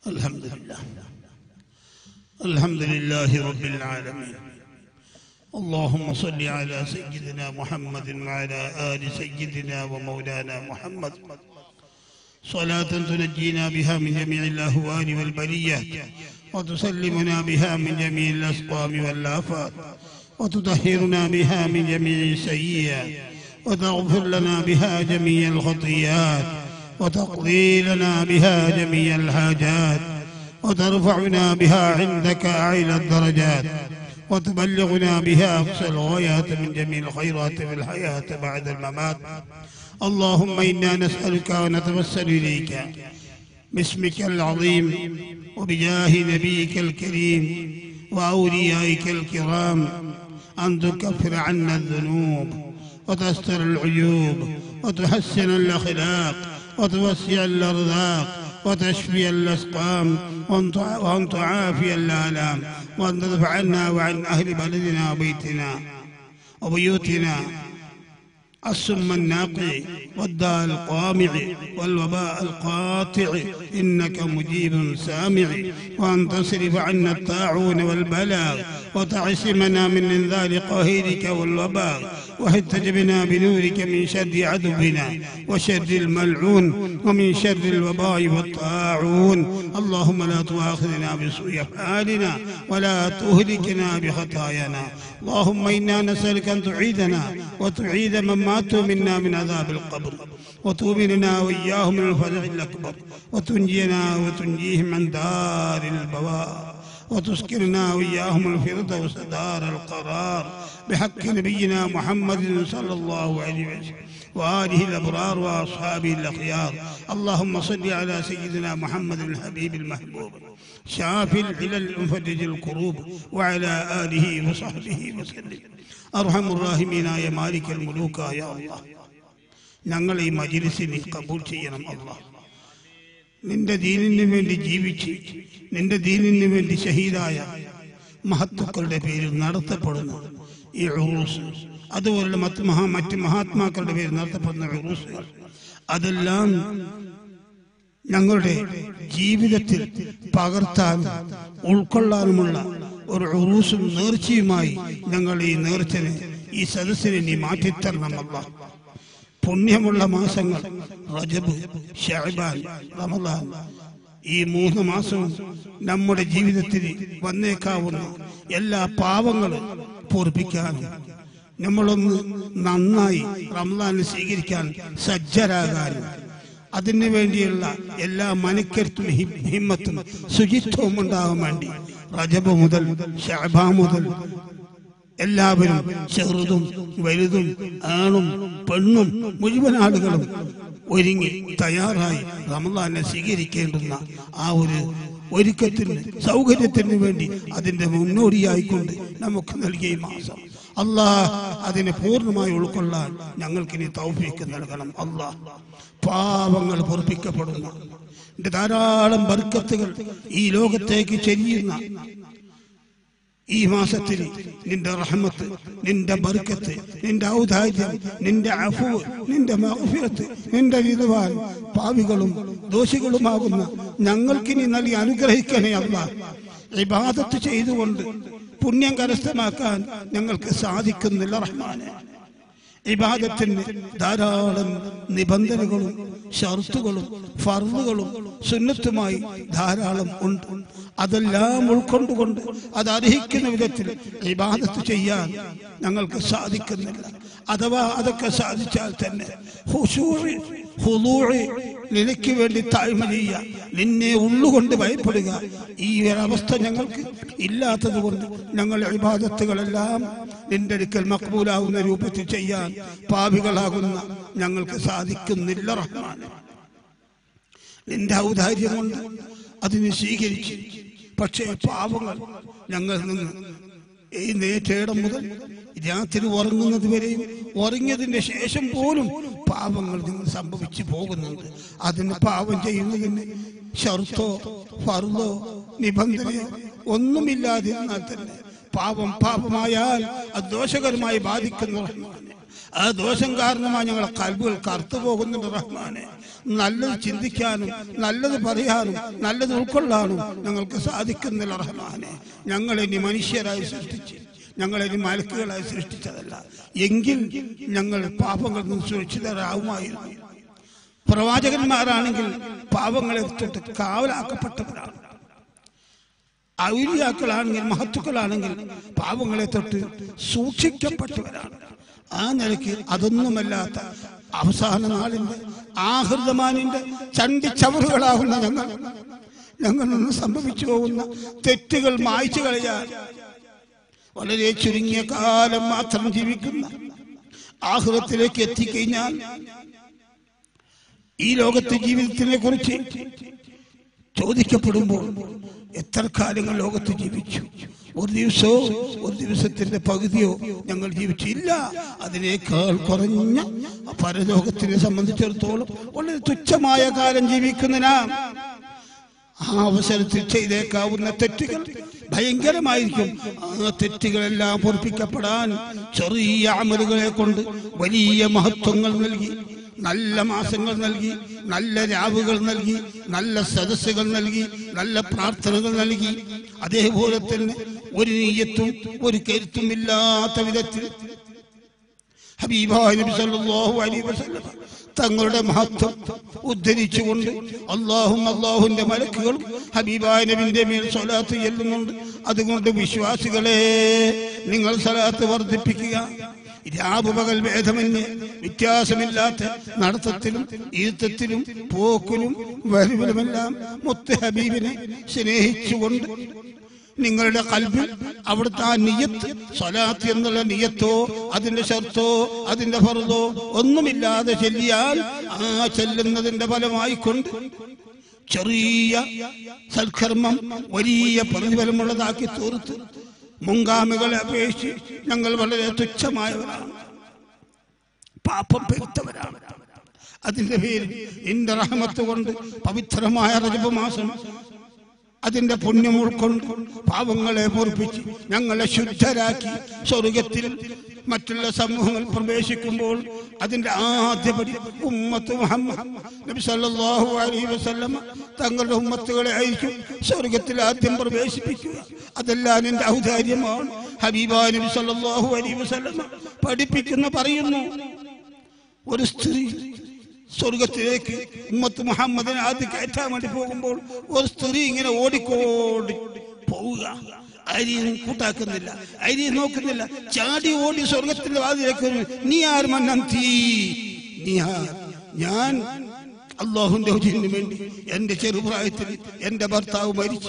الحمد لله الحمد لله رب العالمين اللهم صل على سيدنا محمد وعلى آل سيدنا ومولانا محمد صلاة تنجينا بها من جميع الأهوال والبليات وتسلمنا بها من جميع الأسقام والآفات وتطهرنا بها من جميع السيئات وتغفر لنا بها جميع الخطيئات وتقضي لنا بها جميع الحاجات وترفعنا بها عندك أعلى الدرجات وتبلغنا بها أقصى الغايات من جميع الخيرات في الحياة بعد الممات اللهم إنا نسألك ونتوسل إليك باسمك العظيم وبجاه نبيك الكريم وأوليائك الكرام أن تكفر عنا الذنوب وتستر العيوب وتحسن الأخلاق وتوسع الأرزاق وتشفي الأسقام وأن تع- وأن تعافي الآلام وأن تدفع عنا وعن أهل بلدنا وبيتنا وبيوتنا السم الناقع والداء القامع والوباء القاطع إنك مجيب سامع وأن تصرف عنا الطاعون والبلاء وتعصمنا من انذار قهيرك والوباء واحتجبنا بنورك من شر عدونا وشر الملعون ومن شر الوباء والطاعون اللهم لا تؤاخذنا بسوء أفعالنا ولا تهلكنا بخطايانا اللهم إنا نسألك أن تعيدنا وتعيد من ماتوا منا من عذاب القبر وتؤمننا وإياهم من الفزع الأكبر وتنجينا وتنجيهم عن دار البوار وتسكننا وإياهم الفردوس دار القرار بحق نبينا محمد صلى الله عليه وسلم وآله الأبرار وأصحابه الأخيار اللهم صل على سيدنا محمد الحبيب المحبوب شافي العلل مفرج الكروب وعلى آله وصحبه وسلم أرحم الراحمين يا مالك الملوك يا الله ഞങ്ങൾ ഈ മജിലിസിനെ കബൂൽ ചെയ്യണം അള്ളാഹ് നിന്റെ ദീനിന് വേണ്ടി ജീവിച്ച് നിന്റെ ദീനിന് വേണ്ടി ഷഹീദായ മഹത്തുക്കളുടെ പേരിൽ നടത്തപ്പെടുന്ന ഈ ഉറൂസ് അതുപോലുള്ള മറ്റ് മഹാ മറ്റ് മഹാത്മാക്കളുടെ പേരിൽ നടത്തപ്പെടുന്ന ഉറൂസുകൾ അതെല്ലാം ഞങ്ങളുടെ ജീവിതത്തിൽ പകർത്താൻ ഉൾക്കൊള്ളാനുമുള്ള ഒരു ഉറൂസും നേർച്ചയുമായി ഞങ്ങൾ ഈ നേർച്ചനെ ഈ സദസ്സിനെ നീ മാറ്റിത്തരണം അല്ലാഹ് പുണ്യമുള്ള മാസങ്ങൾ റജബ് ഷഅബാൻ റമദാൻ ഈ മൂന്ന് മാസവും നമ്മുടെ ജീവിതത്തിൽ വന്നേക്കാവുന്ന എല്ലാ പാവങ്ങളും പൂർപ്പിക്കാനും നമ്മളൊന്ന് നന്നായി റമദാൻ സ്വീകരിക്കാൻ സജ്ജരാകാനും അതിനു വേണ്ടിയുള്ള എല്ലാ മനക്കരുത്തും ഹി- ഹിമ്മത്തും ശുചിത്വവും ഉണ്ടാകാൻ വേണ്ടി റജബ് മുതൽ ഷഅബാ മുതൽ എല്ലാവരും ചെറുതും വലുതും ആണും പെണ്ണും മുഴുവൻ ആളുകളും ഒരുങ്ങി തയ്യാറായി റമദാനെ സ്വീകരിക്കേണ്ടുന്ന ആ ഒരു ഒരുക്കത്തിന് സൗകര്യത്തിന് വേണ്ടി അതിന്റെ മുന്നോടിയായിക്കൊണ്ട് നമുക്ക് നൽകിയ ഈ മാസം അള്ളാഹ് അതിനെ പൂർണ്ണമായി ഉൾക്കൊള്ളാൻ ഞങ്ങൾക്കിനി തൗഫീക്ക് നൽകണം അള്ളാഹ് പാവങ്ങൾ പൊറപ്പിക്കപ്പെടുന്ന ഇതിന്റെ ധാരാളം ബർക്കത്തുകൾ ഈ ലോകത്തേക്ക് ചെരിയുന്ന ഈ മാസത്തിൽ നിന്റെ റഹ്മത്ത് നിന്റെ ബർക്കത്ത് നിന്റെ ഔദാര്യം നിന്റെ അഫു നിന്റെ മഗ്ഫിറത്ത് നിന്റെ വിധവാൻ പാവികളും ദോഷികളുമാകുന്ന ഞങ്ങൾക്ക് നീ നൽകി അനുഗ്രഹിക്കണേ അല്ല ഇബാദത്ത് ചെയ്തുകൊണ്ട് പുണ്യം കരസ്ഥമാക്കാൻ ഞങ്ങൾക്ക് സാധിക്കുന്നില്ല റഹ്മാനെ ഇബാദത്തിന് ധാരാളം നിബന്ധനകളും ഷർത്തുകളും ഫർദുകളും സുന്നത്തുമായി ധാരാളം ഉണ്ട് അതെല്ലാം ഉൾക്കൊണ്ടുകൊണ്ട് അത് അർഹിക്കുന്ന വിധത്തിൽ ഇബാദത്ത് ചെയ്യാൻ ഞങ്ങൾക്ക് സാധിക്കുന്നില്ല അഥവാ അതൊക്കെ സാധിച്ചാൽ തന്നെ ഹുശൂറ്, ഹുദൂറ്, നിനക്ക് വേണ്ടി താഴ്മ ചെയ്യുക നിന്നെ ഉള്ളുകൊണ്ട് ഭയപ്പെടുക ഈ ഒരവസ്ഥ ഞങ്ങൾക്ക് ഇല്ലാത്തത് കൊണ്ട് ഞങ്ങൾ ഇബാദത്തുകളെല്ലാം നിന്റെ അടുക്കൽ മക്ബൂലാകുന്ന രൂപത്തിൽ ചെയ്യാൻ പാപികളാകുന്ന ഞങ്ങൾക്ക് സാധിക്കുന്നില്ല റഹ്മാൻ നിന്റെ ഔദാര്യം കൊണ്ട് അതിനെ സ്വീകരിച്ച് പക്ഷേ പാവങ്ങൾ ഞങ്ങൾ നിന്ന് ഈ നേറ്റേടം മുതൽ രാത്രി ഉറങ്ങുന്നത് വരെയും ഉറങ്ങിയതിന്റെ ശേഷം പോലും പാപങ്ങൾ നിങ്ങൾ സംഭവിച്ചു പോകുന്നുണ്ട് അതിന് പാപം ചെയ്യുന്നതിന് ഷർത്തോ ഫർദോ നിബന്ധനയോ ഒന്നുമില്ലാതിരുന്നാൽ തന്നെ പാപം പാപമായാൽ അത് ദോഷകരമായി ബാധിക്കുന്ന റഹ്മാനെ ആ ദോഷം കാരണമായി ഞങ്ങളെ കൽബുകൾ കറുത്തു പോകുന്നുണ്ട് റഹ്മാനെ നല്ലത് ചിന്തിക്കാനും നല്ലത് പറയാനും നല്ലത് ഉൾക്കൊള്ളാനും ഞങ്ങൾക്ക് സാധിക്കുന്നില്ല റഹ്മാനെ ഞങ്ങളെ ഇനി മനുഷ്യരായി സൃഷ്ടിച്ച് ഞങ്ങളെ ഇനി മലക്കുകളായി സൃഷ്ടിച്ചതല്ല എങ്കിൽ ഞങ്ങൾ പാപങ്ങളിൽ നിന്ന് സുരക്ഷിതരാകുമായിരുന്നു പ്രവാചകന്മാരാണെങ്കിൽ പാപങ്ങളെ തൊട്ട് കാവലാക്കപ്പെട്ടവരാണ് ഔലിയാക്കളാണെങ്കിൽ മഹത്തുക്കളാണെങ്കിൽ പാവങ്ങളെ തൊട്ട് സൂക്ഷിക്കപ്പെട്ടവരാണ് ആ നിലയ്ക്ക് അതൊന്നുമല്ലാത്ത അവസാന നാളിന്റെ ആഹൃതമാനിന്റെ ചണ്ടി ചവറുകളാകുന്ന ഞങ്ങൾ ഞങ്ങൾ നിന്ന് സംഭവിച്ചു പോകുന്ന തെറ്റുകൾ മായ്ച്ചു കളയാൻ വളരെ ചുരുങ്ങിയ കാലം മാത്രം ജീവിക്കുന്ന ആഹൃതത്തിലേക്ക് എത്തിക്കഴിഞ്ഞാൽ ഈ ലോകത്തെ ജീവിതത്തിനെ കുറിച്ച് ചോദിക്കപ്പെടുമ്പോൾ എത്ര കാലങ്ങൾ ലോകത്ത് ജീവിച്ചു ഒരു ദിവസമോ ഒരു ദിവസത്തിന്റെ പകുതിയോ ഞങ്ങൾ ജീവിച്ചില്ല അതിനേക്കാൾ കുറഞ്ഞ പരലോകത്തിനെ സംബന്ധിച്ചിടത്തോളം വളരെ തുച്ഛമായ കാലം ജീവിക്കുന്ന നാം ആ അവസരത്തിൽ ചെയ്തേക്കാവുന്ന തെറ്റുകൾ ഭയങ്കരമായിരിക്കും ആ തെറ്റുകളെല്ലാം പൊറപ്പിക്കപ്പെടാൻ ചെറിയ അമലുകളെ കൊണ്ട് വലിയ മഹത്വങ്ങൾ നൽകി നല്ല മാസങ്ങൾ നൽകി നല്ല രാവുകൾ നൽകി നല്ല സദസ്സുകൾ നൽകി നല്ല പ്രാർത്ഥനകൾ നൽകി അതേപോലെ തന്നെ ഒരു നീയത്തും ഒരു കരുത്തും ഇല്ലാത്ത വിധത്തിൽ ഹബീബായ നബി സല്ലല്ലാഹു അലൈഹി വസല്ലം തങ്ങളുടെ മഹത്വം ഉദ്ധരിച്ചുകൊണ്ട് അള്ളാഹും അള്ളാഹുവിന്റെ മലക്കുകളും ഹബീബായ നബിന്റെ മേൽ സ്വലാത്ത് ചെല്ലുന്നുണ്ട് അതുകൊണ്ട് വിശ്വാസികളെ നിങ്ങൾ സ്വലാത്ത് വർദ്ധിപ്പിക്കുക രാവ് പകൽ ഭേദമന്യേ വ്യത്യാസമില്ലാത്ത നടത്തത്തിലും ഈത്തത്തിലും പോക്കിലും വരവിലുമെല്ലാം മുത്ത് ഹബീബിനെ സ്നേഹിച്ചുകൊണ്ട് നിങ്ങളുടെ കൽബിൽ അവിടുത്തെ ആ നിയത്ത് സ്വലാത്ത് എന്നുള്ള നിയത്തോ അതിന്റെ ഷർത്തോ അതിന്റെ ഫറുതോ ഒന്നുമില്ലാതെ ചെല്ലിയാൽ ആ ചെല്ലുന്നതിന്റെ ഫലമായിക്കൊണ്ട് ചെറിയ സൽക്കർമ്മം വലിയ പ്രതിഫലമുള്ളതാക്കി തീർത്ത് മുൻഗാമികളെ അപേക്ഷിച്ച് ഞങ്ങൾ വളരെ തുച്ഛമായവരാണ് പാപം പെരുത്തവരാണ് അതിന്റെ പേരിൽ എന്റെ റഹമത്ത് കൊണ്ട് പവിത്രമായ റജബ് മാസം അതിന്റെ പുണ്യം ഉൾക്കൊണ്ട് പാവങ്ങളെ പൊറപ്പിച്ച് ഞങ്ങളെ ശുദ്ധരാക്കി സ്വർഗത്തിൽ മറ്റുള്ള സമൂഹങ്ങൾ പ്രവേശിക്കുമ്പോൾ അതിന്റെ ആദ്യപടി ഉമ്മത്ത് മുഹമ്മദ് നബി സല്ലല്ലാഹു അലൈഹി വസല്ലം തങ്ങളുടെ ഉമ്മത്തുകളെ അയക്കും സ്വർഗത്തിൽ ആദ്യം പ്രവേശിപ്പിക്കുക അതെല്ലാം എന്റെ ഔദാര്യമാണ് ഹബീബ നബി സല്ലല്ലാഹു അലൈഹി വസല്ലം പഠിപ്പിക്കുന്ന പറയുന്നു ഒരു സ്ത്രീ സ്വർഗത്തിലേക്ക് ഉമ്മത്ത് മുഹമ്മദിനെ ആദ്യം കയറ്റാൻ വേണ്ടി പോകുമ്പോൾ ഒരു സ്ത്രീ ഇങ്ങനെ ഓടിക്കോടി പോവുക അരിയും കൂട്ടാക്കുന്നില്ല അരി നോക്കുന്നില്ല ചാടി ഓടി സ്വർഗത്തിന്റെ വാതിലേക്ക് വരും. നീ ആര് മന്നം തീ നീ ആർ ഞാൻ അള്ളാഹുന്റെ ഹുജിന് വേണ്ടി എന്റെ ചെറുപ്രായത്തിൽ എന്റെ ഭർത്താവ് മരിച്ചു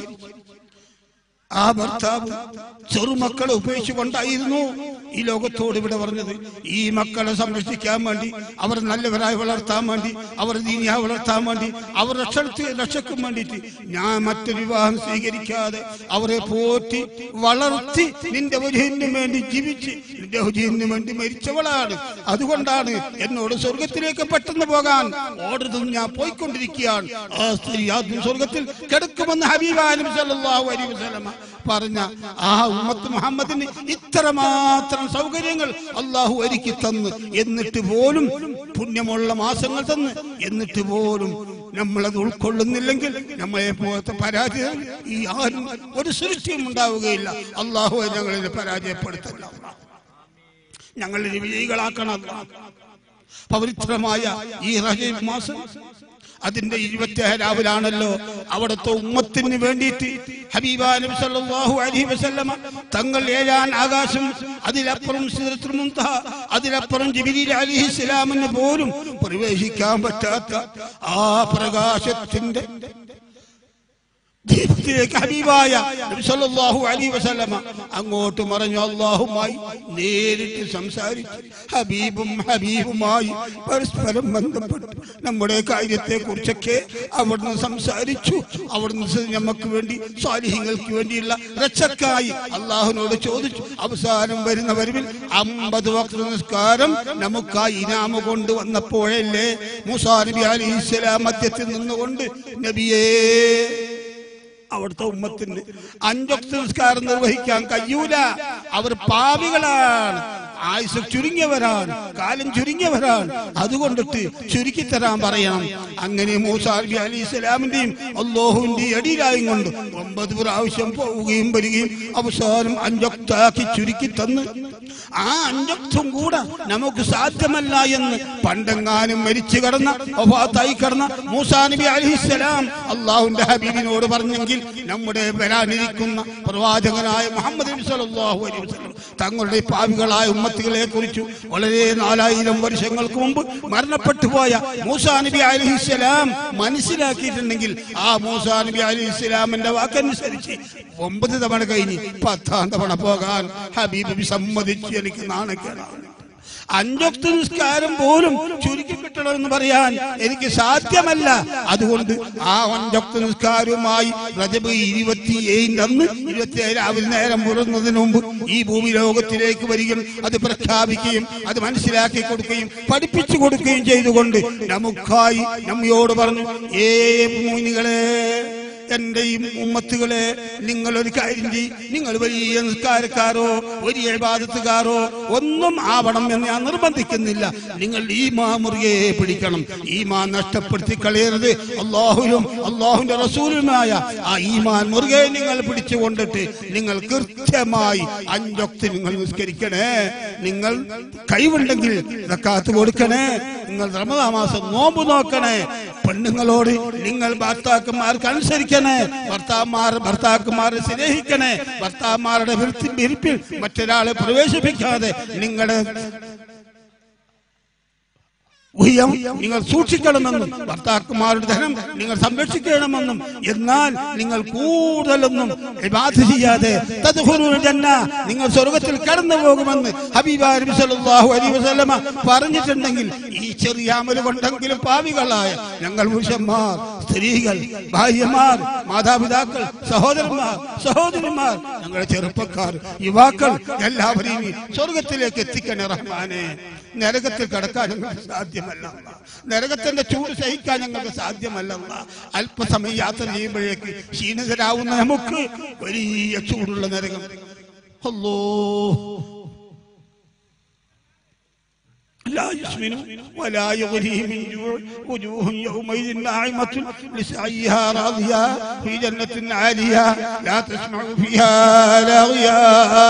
ആ ഭർത്താവ് ചെറുമക്കളെ ഉപേക്ഷിച്ചുകൊണ്ടായിരുന്നു ഈ ലോകത്തോട് ഇവിടെ പറഞ്ഞത് ഈ മക്കളെ സംരക്ഷിക്കാൻ വേണ്ടി അവർ നല്ലവരായി വളർത്താൻ വേണ്ടി അവർ ദീനിയായി വളർത്താൻ വേണ്ടി അവർ രക്ഷ രക്ഷയ്ക്കും വേണ്ടിയിട്ട് ഞാൻ മറ്റൊരു വിവാഹം സ്വീകരിക്കാതെ അവരെ പോറ്റി വളർത്തി നിന്റെ ഹുജീന് വേണ്ടി ജീവിച്ച് നിന്റെ ഹുജീന് വേണ്ടി മരിച്ചവളാണ് അതുകൊണ്ടാണ് എന്നോട് സ്വർഗത്തിലേക്ക് പെട്ടെന്ന് പോകാൻ ഓടുന്നത് ഞാൻ പോയിക്കൊണ്ടിരിക്കുകയാണ് ആ സ്ത്രീ ആദ്യം സ്വർഗത്തിൽ കിടക്കുമെന്ന് ഹബീബാനും സല്ലല്ലാഹു അലൈഹി വസല്ലമ പറഞ്ഞ ആ ഉമ്മത്ത് മുഹമ്മദിന് ഇത്രമാത്രം സൗകര്യങ്ങൾ അള്ളാഹു ഒരുക്കി തന്നു എന്നിട്ട് പോലും പുണ്യമുള്ള മാസങ്ങൾ തന്ന് എന്നിട്ട് പോലും നമ്മളത് ഉൾക്കൊള്ളുന്നില്ലെങ്കിൽ നമ്മളെ പോലത്തെ പരാജയം ഈ ആരും ഒരു സൃഷ്ടിയും ഉണ്ടാവുകയില്ല അള്ളാഹു ഞങ്ങളിത് പരാജയപ്പെടുത്തല്ല ഞങ്ങളിത് വിജയികളാക്കണം അല്ലാ. പവിത്രമായ ഈ റജബ് മാസം അതിന്റെ ഇരുപത്തിയേഴാവിലാണല്ലോ അവിടുത്തെ ഉമ്മത്തിന് വേണ്ടിയിട്ട് ഹബീബാ നബി സല്ലല്ലാഹു അലൈഹി വസല്ലമ തങ്ങൾ ഏഴാൻ ആകാശം അതിലപ്പുറം സിദ്റത്തുൽ മുൻതഹ അതിലപ്പുറം ജിബ്രീൽ അലൈഹിസ്സലാമിന് പോലും പ്രവേശിക്കാൻ പറ്റാത്ത ആ പ്രകാശത്തിന്റെ ദീപത്തിലേക്ക് ഹബീബായ നബി സല്ലല്ലാഹു അലൈഹി വസല്ലമ അങ്ങോട്ട് മറഞ്ഞു അള്ളാഹുമായി നേരിട്ട് സംസാരിച്ചു ഹബീബും ഹബീബുമായി പരസ്പരം ബന്ധപ്പെട്ടു നമ്മുടെ കാര്യത്തെ കുറിച്ചൊക്കെ അവിടുന്ന് സംസാരിച്ചു അവിടുന്ന് നമുക്ക് വേണ്ടി സ്വാലിഹ്യങ്ങൾക്ക് വേണ്ടിയുള്ള രക്ഷക്കായി അള്ളാഹുവിനോട് ചോദിച്ചു അവസാനം വരുന്ന വരവിൽ അമ്പത് വക്ത നിസ്കാരം നമുക്ക് ആ ഇനാമ കൊണ്ട് വന്നപ്പോഴല്ലേ മൂസാ നബി അലൈഹി സ്വലാം മധ്യത്തിൽ നിന്നുകൊണ്ട് നബിയേ അവിടുത്തെ ഉമ്മത്തിന് അഞ്ചൊക്കെ നിസ്കാരം നിർവഹിക്കാൻ കഴിയൂല അവർ പാപികളാണ് ആയുസ് ചുരുങ്ങിയവരാണ് കാലം ചുരുങ്ങിയവരാണ് അതുകൊണ്ടിട്ട് ചുരുക്കി തരാൻ പറയണം അങ്ങനെ മൂസാ നബി അലി ഇസ്ലാമിന്റെയും അള്ളാഹുവിന്റെയും അടിയിലായും കൊണ്ട് ഒമ്പത് പ്രാവശ്യം പോവുകയും വരികയും അവസാനം അഞ്ചൊക്താക്കി ചുരുക്കി തന്ന് ആ അഞ്ചൊക്തും കൂടെ നമുക്ക് സാധ്യമല്ല എന്ന് പണ്ടെങ്ങാനും മരിച്ചു കിടന്ന ഒഫാത്തായി കിടന്ന മൂസാ നബി അലിഹിസ്സലാം അള്ളാഹുവിന്റെ ഹബീബിനോട് പറഞ്ഞെങ്കിൽ നമ്മുടെ വരാനിരിക്കുന്ന പ്രവാചകനായ മുഹമ്മദ് നബി സല്ലല്ലാഹു അലൈഹി വസല്ലം തങ്ങളുടെ പാവികളായ ഉമ്മത്തുകളെ കുറിച്ച് വളരെ നാലായിരം വർഷങ്ങൾക്ക് മുമ്പ് മരണപ്പെട്ടു പോയ മൂസാ നബി അലിഹിസ്സലാം മനസ്സിലാക്കിയിട്ടുണ്ടെങ്കിൽ ആ മൂസാ നബി അലിഹിസ്സലാമിന്റെ വാക്കനുസരിച്ച് ഒമ്പത് തവണ കഴിഞ്ഞ് പത്താം തവണ പോകാൻ ഹബീബ് നബി സമ്മതിച്ചു എനിക്ക് നാണക്കേടാണ് അഞ്ചൊക്ത് നിസ്കാരം പോലും ചുരുക്കി കിട്ടണമെന്ന് പറയാൻ എനിക്ക് സാധ്യമല്ല അതുകൊണ്ട് ആ അഞ്ചൊക്ത് നിസ്കാരവുമായി റജബ് ഇരുപത്തിയേഴിന്റെ അന്ന് ഇരുപത്തിയേഴ് രാവിലെ നേരം പുറന്നതിന് മുമ്പ് ഈ ഭൂമി ലോകത്തിലേക്ക് വരികയും അത് പ്രഖ്യാപിക്കുകയും അത് മനസ്സിലാക്കി കൊടുക്കുകയും പഠിപ്പിച്ചു കൊടുക്കുകയും ചെയ്തുകൊണ്ട് നമുക്കായി നമ്മയോട് പറഞ്ഞു ഏ മൂനികളെ എന്റെ ഈ ഉമ്മത്തുകളെ നിങ്ങൾ ഒരു കാര്യം ചെയ്യും നിങ്ങൾ വലിയ നിസ്കാരക്കാരോ വലിയ ബാധത്തുകാരോ ഒന്നും ആവണം എന്ന് ഞാൻ നിർബന്ധിക്കുന്നില്ല നിങ്ങൾ ഈ മാ മുറുകെ പിടിക്കണം ഈ മാ നഷ്ടപ്പെടുത്തി കളയരുത് അള്ളാഹുലും അള്ളാഹുവിന്റെ റസൂലുമായ ആ ഈമാൻ മുറുകെ നിങ്ങൾ പിടിച്ചു കൊണ്ടിട്ട് നിങ്ങൾ കൃത്യമായി അഞ്ചൊക്ത് നിങ്ങൾ നിസ്കരിക്കണേ നിങ്ങൾ കഴിവുണ്ടെങ്കിൽ കാത്തു കൊടുക്കണേ നിങ്ങൾ റമദാ മാസം നോമ്പ് നോക്കണേ പെണ്ണുങ്ങളോട് നിങ്ങൾ ഭർത്താക്കന്മാർക്ക് അനുസരിക്കണേ ഭർത്താക്കന്മാർ ഭർത്താക്കന്മാരെ സ്നേഹിക്കണേ ഭർത്താക്കന്മാരുടെ വിരുത്തി വിരിപ്പിൽ മറ്റൊരാളെ പ്രവേശിപ്പിക്കാതെ നിങ്ങളുടെ ഉയ്യം നിങ്ങൾ സൂക്ഷിക്കണമെന്നും ഭർത്താക്കന്മാരുടെ ധനം നിങ്ങൾ സംരക്ഷിക്കണമെന്നും എന്നാൽ നിങ്ങൾ കൂടുതലൊന്നും ഇബാദത്ത് ചെയ്യാതെ തദ്ഖുലുൽ ജന്ന നിങ്ങൾ സ്വർഗത്തിൽ കടന്നു പോകുമെന്ന് ഹബീബ നബി സല്ലല്ലാഹു അലൈഹി വസല്ലമ പറഞ്ഞിട്ടുണ്ടെങ്കിൽ ഈ ചെറിയ അമല് കൊണ്ടെങ്കിലും പാവികളായ ഞങ്ങൾ പുരുഷന്മാർ സ്ത്രീകൾ ഭാര്യമാർ മാതാപിതാക്കൾ സഹോദരന്മാർ സഹോദരിമാർ ഞങ്ങളുടെ ചെറുപ്പക്കാർ യുവാക്കൾ എല്ലാവരെയും ഈ സ്വർഗത്തിലേക്ക് എത്തിക്കണേ റഹ്മാനെ നരകത്തിൽ കടക്കാൻ ഞങ്ങൾക്ക് സാധ്യമല്ല അല്ലാ. നരകത്തിന്റെ ചൂട് സഹിക്കാൻ ഞങ്ങൾക്ക് സാധ്യമല്ല അല്ലാ. അല്പസമയം യാത്ര ചെയ്യുമ്പോഴേക്ക് ക്ഷീണിതരാവുന്ന നമുക്ക് വലിയ ചൂടുള്ള നരകം അല്ലോ لا يسمن ولا يغنيه من جوع وجوه يومئذ ناعمة لسعيها راضية في جنة عالية لا تسمع فيها لاغيا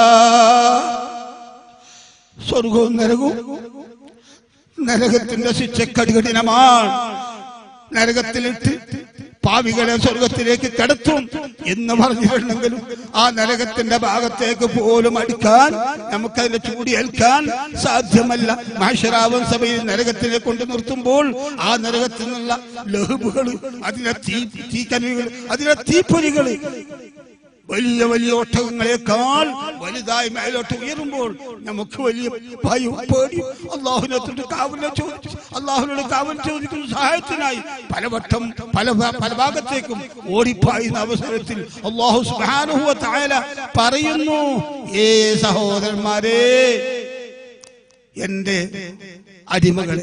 സ്വർഗവും നരകവും നരകത്തിന്റെ ശിക്ഷ കടികഠിനമാണ് നരകത്തിലിട്ട് പാവികളെ സ്വർഗത്തിലേക്ക് കടത്തും എന്ന് പറഞ്ഞിട്ടുണ്ടെങ്കിലും ആ നരകത്തിന്റെ ഭാഗത്തേക്ക് പോലും അടുക്കാൻ നമുക്കതിന്റെ ചൂടിയേൽക്കാൻ സാധ്യമല്ല മാഷരാവൻ സഭയിൽ നരകത്തിനെ കൊണ്ട് നിർത്തുമ്പോൾ ആ നരകത്തിൽ നിന്നുള്ള ലഹുബുകൾ അതിലെ തീ തീക്കനുകൾ അതിലെ തീപ്പൊരികൾ വലിയ വലിയ ഒട്ടകങ്ങളെക്കാൾ വലുതായി മേലോട്ട് ഉയരുമ്പോൾ നമുക്ക് വലിയ ഭയം പേടി അള്ളാഹുനത്തോട് കാവലിനെ ചോദിച്ചു അള്ളാഹുനോട് കാവൽ ചോദിക്കുന്ന സഹായത്തിനായി പലവട്ടം പല ഭാ- പല ഭാഗത്തേക്കും ഓടിപ്പായുന്ന അവസരത്തിൽ അള്ളാഹു സുബ്ഹാനഹു വ തആല പറയുന്നു ഏ സഹോദരന്മാരെ എന്റെ അടിമകളെ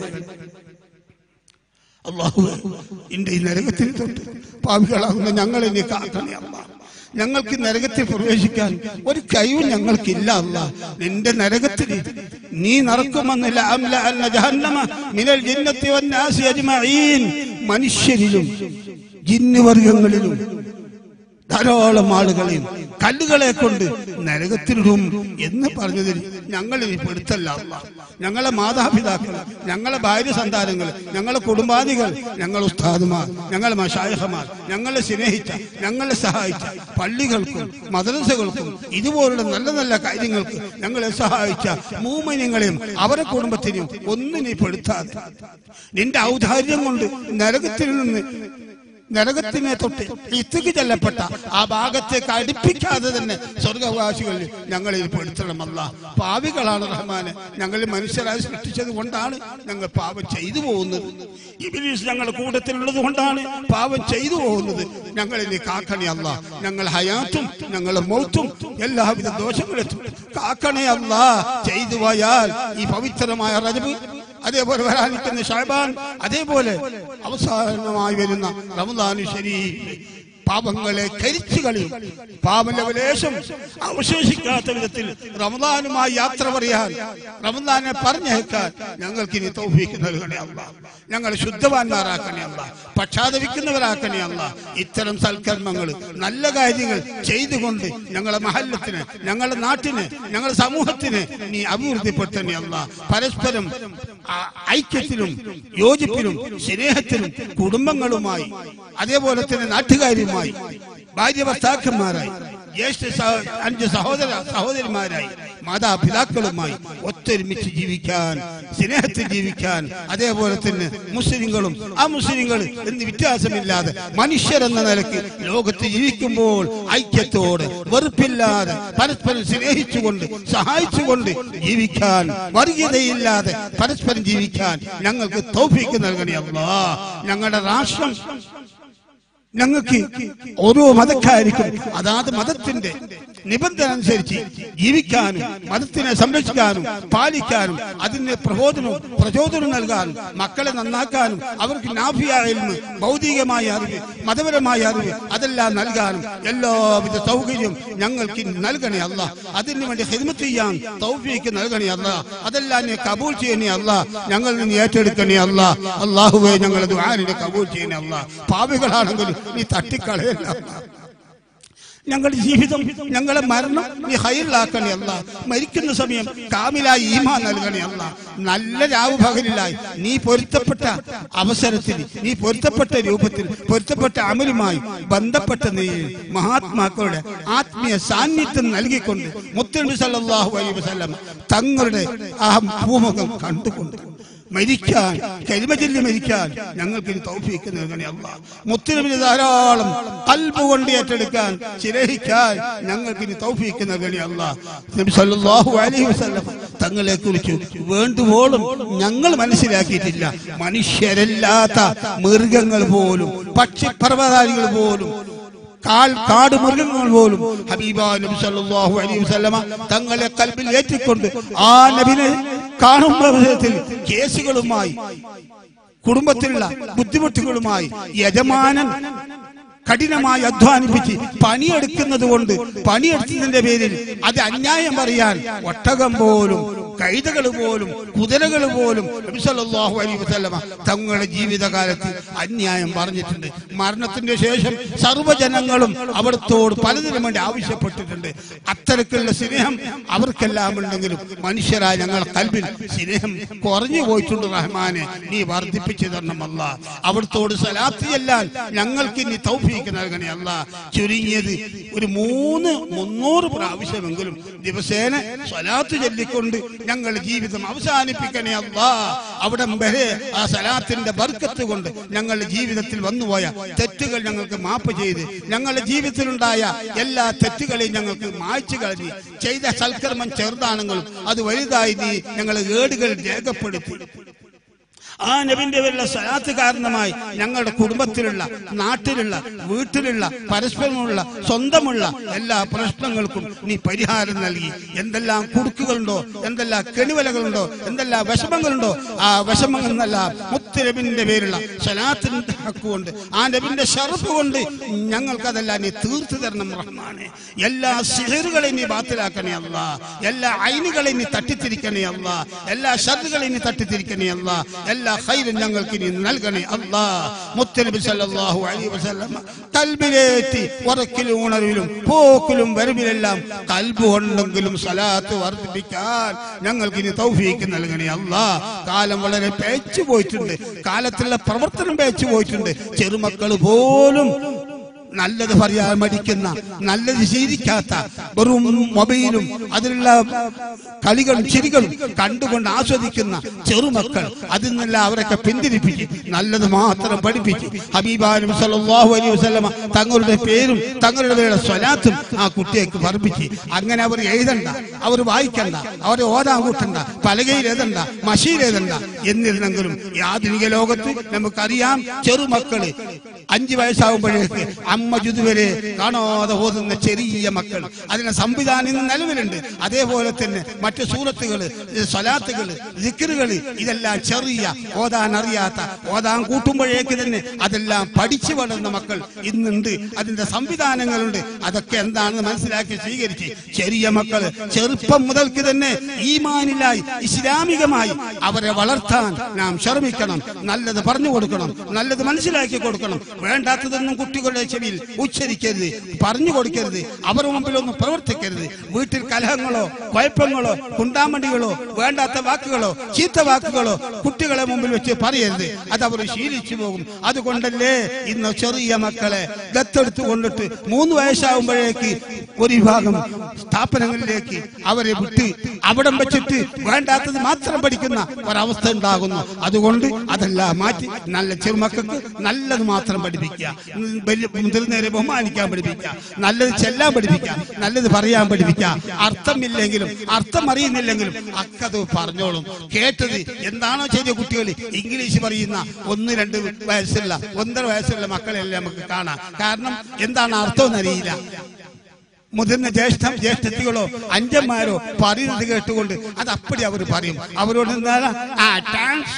അള്ളാഹു എന്റെ ഈ നരകത്തിൽ തൊട്ട് പാപികളാകുന്ന ഞങ്ങളെ നീ കാക്കണേ അല്ല ഞങ്ങൾക്ക് നരകത്തിൽ പ്രവേശിക്കാൻ ഒരു കഴിവും ഞങ്ങൾക്കില്ല അല്ല നിന്റെ നരകത്തിൽ നീ നടക്കുമെന്ന് ലഅംല അന്ന ജഹന്നമ മിനൽ ജിന്നത്തി വന്നാസി അജ്മഈൻ മനുഷ്യരിലും ജിന്നുവർഗങ്ങളിലും ധാരാളം ആളുകളെയും കല്ലുകളെ കൊണ്ട് നരകത്തിലിടും എന്ന് പറഞ്ഞതിൽ ഞങ്ങൾ ഇനി പെടുത്തല്ല അല്ലാ. ഞങ്ങളെ മാതാപിതാക്കൾ ഞങ്ങളെ ഭാര്യ സന്താനങ്ങൾ ഞങ്ങളെ കുടുംബാദികൾ ഞങ്ങളെ ഉസ്താദുമാർ ഞങ്ങളെ മഷായഹമാർ ഞങ്ങളെ സ്നേഹിച്ച ഞങ്ങളെ സഹായിച്ച പള്ളികൾക്കും മദ്രസകൾക്കും ഇതുപോലുള്ള നല്ല നല്ല കാര്യങ്ങൾക്ക് ഞങ്ങളെ സഹായിച്ച മൂമന്യങ്ങളെയും അവരെ കുടുംബത്തിനെയും ഒന്നും നീ പെടുത്താതെ നിന്റെ ഔദാര്യം കൊണ്ട് നരകത്തിൽ നിന്ന് നരകത്തിനെ തൊട്ട് ഇത്തിക്ക് ചെല്ലപ്പെട്ട ആ ഭാഗത്തേക്ക് അടുപ്പിക്കാതെ തന്നെ സ്വർഗവാസികൾ ഞങ്ങളിൽ പെടുത്തണമല്ല പാവികളാണ് റഹ്മാനെ ഞങ്ങൾ മനുഷ്യരായി സൃഷ്ടിച്ചത് കൊണ്ടാണ് ഞങ്ങൾ പാപം ചെയ്തു പോകുന്നത് ഇബിലീസ് ഞങ്ങളുടെ കൂട്ടത്തിലുള്ളത് കൊണ്ടാണ് പാപം ചെയ്തു പോകുന്നത് ഞങ്ങളിൽ കാക്കണേ അല്ല ഞങ്ങൾ ഹയാത്തും ഞങ്ങളുടെ മൗത്തും എല്ലാവിധ ദോഷങ്ങളെത്തും കാക്കണേ അല്ല ചെയ്തു പോയാൽ ഈ പവിത്രമായ റജബ് അതേപോലെ വരാനിരിക്കുന്ന ഷാബാൻ അതേപോലെ അവസാനമായി വരുന്ന റമദാനു ശരീഫ് പാപങ്ങളെ കരിച്ചു കളയും പാപലവലേശം അവശേഷിക്കാത്ത വിധത്തിൽ റമദാനുമായി യാത്ര പറയാൻ റമദാനെ പറഞ്ഞേക്കാൻ ഞങ്ങൾക്ക് ഇനി തൗഫീക്ക് നൽകണേ അല്ല ഞങ്ങളെ ശുദ്ധവാന്മാരാക്കണേ അല്ല പക്ഷാതപിക്കുന്നവരാക്കണേ അല്ല ഇത്തരം സൽക്കർമ്മങ്ങൾ നല്ല കാര്യങ്ങൾ ചെയ്തുകൊണ്ട് ഞങ്ങളെ മഹല്ലത്തിന് ഞങ്ങളുടെ നാട്ടിന് ഞങ്ങളുടെ സമൂഹത്തിന് നീ അഭിവൃദ്ധിപ്പെടുത്തണേ അല്ല പരസ്പരം ആ, ഐക്യത്തിലും യോജിപ്പിലും സ്നേഹത്തിലും കുടുംബങ്ങളുമായി അതേപോലെ തന്നെ നാട്ടുകാരുമായി ഭാര്യ ഭർത്താക്കന്മാരായി ജ്യേഷ്ഠ സഹ- അഞ്ച് സഹോദര സഹോദരിമാരായി മാതാപിതാക്കളുമായി ഒത്തൊരുമിച്ച് ജീവിക്കാൻ സ്നേഹത്തിൽ ജീവിക്കാൻ അതേപോലെ തന്നെ മുസ്ലിങ്ങളും ആ മുസ്ലിങ്ങൾ എന്ന് വ്യത്യാസമില്ലാതെ മനുഷ്യരെന്ന നിലയ്ക്ക് ലോകത്ത് ജീവിക്കുമ്പോൾ ഐക്യത്തോടെ വെറുപ്പില്ലാതെ പരസ്പരം സ്നേഹിച്ചുകൊണ്ട് സഹായിച്ചുകൊണ്ട് ജീവിക്കാൻ വർഗീയതയില്ലാതെ പരസ്പരം ജീവിക്കാൻ ഞങ്ങൾക്ക് തൗഫീക്ക് നൽകണേ അല്ലാ ഞങ്ങളുടെ രാഷ്ട്രം ഞങ്ങൾക്ക് ഓരോ മതക്കാർക്കും അതാത് മതത്തിന്റെ നിബന്ധന അനുസരിച്ച് ജീവിക്കാനും മതത്തിനെ സംരക്ഷിക്കാനും പാലിക്കാനും അതിന് പ്രബോധനവും പ്രചോദനവും നൽകാനും മക്കളെ നന്നാക്കാനും അവർക്ക് നാഭിയായ ഇൽമ്, ഭൗതികമായ അറിവ് മതപരമായ അറിവ് അതെല്ലാം നൽകാനും എല്ലാവിധ സൗകര്യം ഞങ്ങൾക്ക് നൽകണേ അല്ല അതിനു വേണ്ടി ഹിദ്മത്ത് ചെയ്യാൻ തൗഫീക്ക് നൽകണേ അല്ല അതെല്ലാം നീ കബൂൾ ചെയ്യണേ അല്ല ഞങ്ങൾ നിന്ന് ഏറ്റെടുക്കണേ അല്ല അള്ളാഹുവെ ഞങ്ങളെ ദുആനിനെ കബൂൾ ചെയ്യണേ അല്ല പാപികളാണെങ്കിൽ നീ തട്ടിക്കളയല്ല അല്ലാ. ഞങ്ങളുടെ ജീവിതം ഞങ്ങളെ മരണം നീ ഹൈറിലാക്കണേ അല്ല മരിക്കുന്ന സമയം കാമിലായി ഈമാ നൽകണേ അല്ല നല്ല രാവ് പകലിലായി നീ പൊരുത്തപ്പെട്ട അവസരത്തിൽ നീ പൊരുത്തപ്പെട്ട രൂപത്തിൽ പൊരുത്തപ്പെട്ട അമലുമായി ബന്ധപ്പെട്ട നീ മഹാത്മാക്കളുടെ ആത്മീയ സാന്നിധ്യം നൽകിക്കൊണ്ട് മുത്തനബി സല്ലല്ലാഹു അലൈഹി വസല്ലം തങ്ങളുടെ ആ ഭൂമുഖം കണ്ടുകൊണ്ട് മരിക്കാൻ കരിമചൊല്ലി മരിക്കാൻ ഞങ്ങൾക്ക് ഇനി തൗഫീക്ക് നൽകണേ അല്ല മുത്തുനബിന് ധാരാളം കൽബ് കൊണ്ട് ഏറ്റെടുക്കാൻ ചിരഹിക്കാൻ ഞങ്ങൾക്ക് ഇനി തൗഫീക്ക് നൽകണേ അല്ല നബി സല്ലല്ലാഹു അലൈഹി വസല്ലം തങ്ങളെ കുറിച്ച് വേണ്ടുവോളം ഞങ്ങൾ മനസ്സിലാക്കിയിട്ടില്ല മനുഷ്യരല്ലാത്ത മൃഗങ്ങൾ പോലും പക്ഷിപർവ്വതാദികൾ പോലും കാൽ കാട് മൃഗങ്ങൾ പോലും ഹബീബാ നബി സല്ലല്ലാഹു അലൈഹി വസല്ലമ തങ്ങളെ കൽബിൽ ഏറ്റിക്കൊണ്ട് ആ നബിനെ കാണുന്ന വിധത്തിൽ കേസുകളുമായി കുടുംബത്തിലുള്ള ബുദ്ധിമുട്ടുകളുമായി യജമാനൻ കഠിനമായി അധ്വാനിപ്പിച്ച് പണിയെടുക്കുന്നത് കൊണ്ട് പണിയെടുത്തതിന്റെ പേരിൽ അത് അന്യായം പറയാൻ ഒട്ടകം പോലും കൈതകൾ പോലും കുതിരകൾ പോലും നബി സല്ലല്ലാഹു അലൈഹി വസല്ലമ തങ്ങളുടെ ജീവിതകാലത്ത് അന്യായം പറഞ്ഞിട്ടുണ്ട് മരണത്തിന്റെ ശേഷം സർവ്വജനങ്ങളും അവിടത്തോട് പലതിനും വേണ്ടി ആവശ്യപ്പെട്ടിട്ടുണ്ട് അത്തരത്തിലുള്ള സ്നേഹം അവർക്കെല്ലാം ഉണ്ടെങ്കിലും മനുഷ്യരായ ഞങ്ങളുടെ കൽബിൽ സ്നേഹം കുറഞ്ഞു പോയിട്ടുണ്ട് റഹ്മാനെ നീ വർദ്ധിപ്പിച്ചു തരണമല്ല അവിടത്തോട് സലാത്ത് ചെല്ലാൻ ഞങ്ങൾക്ക് ഇനി തൗഫീക്ക് നൽകണേ അല്ല ചുരുങ്ങിയത് ഒരു മൂന്ന് മുന്നൂറ് പ്രാവശ്യമെങ്കിലും ദിവസേന സ്വലാത്ത് ചൊല്ലിക്കൊണ്ട് ഞങ്ങളുടെ ജീവിതം അവസാനിപ്പിക്കണേ അല്ല അവിടെ വരെ ആ സലാത്തിന്റെ ബർക്കത്ത് കൊണ്ട് ഞങ്ങളുടെ ജീവിതത്തിൽ വന്നുപോയ തെറ്റുകൾ ഞങ്ങൾക്ക് മാപ്പ് ചെയ്ത് ഞങ്ങളുടെ ജീവിതത്തിലുണ്ടായ എല്ലാ തെറ്റുകളെയും ഞങ്ങൾക്ക് മായ്ച്ചു കളഞ്ഞ് ചെയ്ത സൽക്കർമ്മം ചെറുതാണെങ്കിലും അത് വലുതായി നീ ഞങ്ങളെ ഏടുകൾ രേഖപ്പെടുത്തി ആ നബിന്റെ പേരിലുള്ള സലാത്ത് കാരണമായി ഞങ്ങളുടെ കുടുംബത്തിലുള്ള നാട്ടിലുള്ള വീട്ടിലുള്ള പരസ്പരമുള്ള സ്വന്തമുള്ള എല്ലാ പ്രശ്നങ്ങൾക്കും നീ പരിഹാരം നൽകി എന്തെല്ലാം കുടുക്കുകളുണ്ടോ എന്തെല്ലാം കെണിവലകളുണ്ടോ എന്തെല്ലാം വിഷമങ്ങളുണ്ടോ ആ വിഷമങ്ങൾ എന്നല്ല മുത്തുനബിന്റെ പേരുള്ള സലാത്തിന്റെ ഹക്കുകൊണ്ട് ആ നബിന്റെ ഷറഫ് കൊണ്ട് ഞങ്ങൾക്കതെല്ലാം നീ തീർത്തു തരണം റഹ്മാനെ എല്ലാ സിഹറുകളെയും നീ ബാത്തിലാക്കണേ അല്ല എല്ലാ ഐനുകളെയും നീ തട്ടിത്തിരിക്കണേ അല്ല എല്ലാ ഷറുകളെയും നീ തട്ടിത്തിരിക്കണേ അല്ല എല്ലാ ഹൈരും ഞങ്ങൾക്ക് നീ നൽകണേ അല്ലാ മുത്തനബി സല്ലല്ലാഹു അലൈഹി വസല്ലം കൽബിലേറ്റി ഉറക്കിലും ഉണർവിലും പോക്കിലും വരവിലെല്ലാം കൽബ് കൊണ്ടെങ്കിലും സലാത്ത് വർദ്ധിപ്പിക്കാൻ ഞങ്ങൾക്ക് ഇനി തൗഫീക്ക് നൽകണേ അല്ലാ കാലം വളരെ പേച്ചു പോയിട്ടുണ്ട് കാലത്തുള്ള പ്രവർത്തനം പേച്ചു പോയിട്ടുണ്ട് ചെറുമക്കൾ പോലും നല്ലത് പറയാൻ മടിക്കുന്ന നല്ലത് ശീലിക്കാത്ത വെറും മൊബൈലും അതിലുള്ള കളികളും ചിരികളും കണ്ടുകൊണ്ട് ആസ്വദിക്കുന്ന ചെറുമക്കൾ അതിൽ നിന്നെല്ലാം അവരൊക്കെ പിന്തിരിപ്പിച്ച് നല്ലത് മാത്രം പഠിപ്പിച്ച് ഹബീബാനും സല്ലല്ലാഹു അലൈഹി വസല്ലമ തങ്ങളുടെ പേരും തങ്ങളുടെ പേരുടെ സ്വലാത്തും ആ കുട്ടിയേക്ക് പറപ്പിച്ച് അങ്ങനെ അവർ എഴുതണ്ട അവർ വായിക്കണ്ട അവരെ ഓതാൻ കൂട്ടണ്ട പലകയിൽ എഴുതണ്ട മഷീൽ എഴുതണ്ട എന്നിരുന്നെങ്കിലും ഈ ആധുനിക ലോകത്ത് നമുക്കറിയാം ചെറുമക്കള് അഞ്ചു വയസ്സാകുമ്പോഴേക്ക് അമ്മ ജുതുവരെ കാണാതെ ഓതുന്ന ചെറിയ മക്കൾ അതിന് സംവിധാനം ഇന്ന് നിലവിലുണ്ട് അതേപോലെ തന്നെ മറ്റ് സൂറത്തുകള് സ്വലാത്തുകള് ദിക്കറുകള് ഇതെല്ലാം ചെറിയ ഓതാൻ അറിയാത്ത ഓതാൻ കൂട്ടുമ്പോഴേക്ക് തന്നെ അതെല്ലാം പഠിച്ചു വളർന്ന മക്കൾ ഇന്നുണ്ട് അതിന്റെ സംവിധാനങ്ങളുണ്ട് അതൊക്കെ എന്താണെന്ന് മനസ്സിലാക്കി സ്വീകരിച്ച് ചെറിയ മക്കൾ ചെറുപ്പം മുതൽക്ക് തന്നെ ഈമാനിലായി ഇസ്ലാമികമായി അവരെ വളർത്താൻ നാം ശ്രമിക്കണം നല്ലത് പറഞ്ഞു കൊടുക്കണം നല്ലത് മനസ്സിലാക്കി കൊടുക്കണം വേണ്ടാത്തതൊന്നും കുട്ടികളുടെ ചെവിയിൽ ഉച്ചരിക്കരുത് പറഞ്ഞു കൊടുക്കരുത് അവരുടെ മുമ്പിലൊന്നും പ്രവർത്തിക്കരുത് വീട്ടിൽ കലഹങ്ങളോ കുഴപ്പങ്ങളോ കുണ്ടാമണ്ടികളോ വേണ്ടാത്ത വാക്കുകളോ ചീത്ത വാക്കുകളോ കുട്ടികളെ മുമ്പിൽ വെച്ച് പറയരുത് അത് അവർ ശീലിച്ചു പോകും അതുകൊണ്ടല്ലേ ഇന്ന് ചെറിയ മക്കളെ ദത്തെടുത്ത് കൊണ്ടിട്ട് മൂന്ന് വയസ്സാകുമ്പോഴേക്ക് ഒരു വിഭാഗം സ്ഥാപനങ്ങളിലേക്ക് അവരെ വിട്ട് അവിടം വെച്ചിട്ട് വേണ്ടാത്തത് മാത്രം പഠിക്കുന്ന ഒരവസ്ഥ ഉണ്ടാകുന്നു അതുകൊണ്ട് അതെല്ലാം മാറ്റി നല്ല ചെറുമക്കൾക്ക് നല്ലത് മാത്രം പഠിപ്പിക്കുക ഉം, വലിയ മുതിർന്നവരെ ബഹുമാനിക്കാൻ പഠിപ്പിക്കുക നല്ലത് ചെല്ലാൻ പഠിപ്പിക്കുക നല്ലത് പറയാൻ പഠിപ്പിക്കുക അർത്ഥമില്ലെങ്കിലും അർത്ഥം അറിയുന്നില്ലെങ്കിലും അക്കത് പറഞ്ഞോളും കേട്ടത് എന്താണോ ചെയ്ത കുട്ടികൾ ഇംഗ്ലീഷ് പറയുന്ന ഒന്ന് രണ്ട് വയസ്സുള്ള ഒന്നര വയസ്സുള്ള മക്കളെല്ലാം നമുക്ക് കാണാം കാരണം എന്താണ് അർത്ഥം എന്നറിയില്ല മുതിർന്ന ജ്യേഷ്ഠ ജ്യേഷ്ഠത്തികളോ അഞ്ചന്മാരോ പറയുന്നത് കേട്ടുകൊണ്ട് അത് അപ്പടി അവർ പറയും അവരോട് എന്താണ് ആ ടാൻസ്